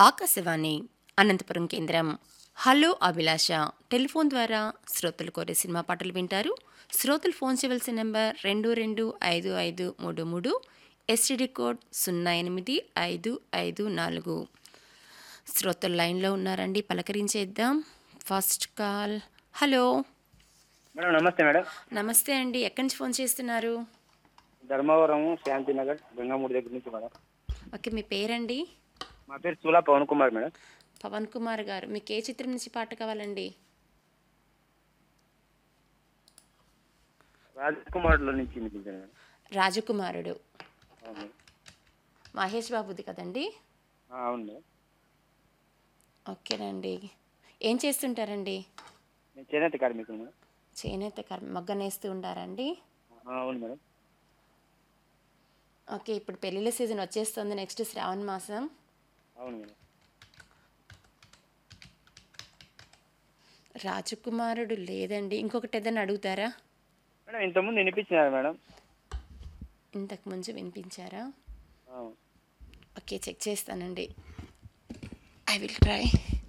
ఆకాశవాణి అనంతపురం కేంద్రం హలో అభిలాష టెలిఫోన్ ద్వారా శ్రోతలు కోరే సినిమా పాటలు వింటారు శ్రోతలు ఫోన్ చేయవలసిన నెంబర్ రెండు రెండు ఐదు ఐదు మూడు మూడు ఎస్టీడీ కోడ్ సున్నా ఎనిమిది ఐదు ఐదు నాలుగు శ్రోతలు లైన్లో ఉన్నారండి పలకరించేద్దాం ఫస్ట్ కాల్ హలో మేడం నమస్తే మేడం నమస్తే అండి ఎక్కడి నుంచి ఫోన్ చేస్తున్నారు ధర్మవరం శాంతినగర్ గంగామూడి దగ్గర నుంచి మేడం ఓకే మీ పేరండి మా పేరు సూలా పవన్ కుమార్ మేడం పవన్ కుమార్ గారు మీకు ఏ చిత్రం నుంచి పాట కావాలండి రాజకుమార్లో నుంచి వినిపించాను మేడం రాజకుమారుడు అవును మేడం. మహేష్ బాబుది కదండి ఆ, అవును మేడం ఓకేనండి ఏం చేస్తుంటారండి నేను చేనేత కార్మికులు మేడం చేనేత కర్మ మగ్గనేస్తూ ఉంటారండి ఆ, అవును మేడం ఓకే ఇప్పుడు పెళ్ళిళ్ళ సీజన్ వచ్చేస్తుంది నెక్స్ట్ శ్రావణ మాసం అవును మేడం రాజకుమారుడు లేదండి ఇంకొకటి ఏదైనా అడుగుతారా మేడం ఇంతకుముందు వినిపించినారు మేడం ఇంతకు ముందు వినిపించారా ఆ, ఓకే చెక్ చేస్తానండి ఐ విల్ ట్రై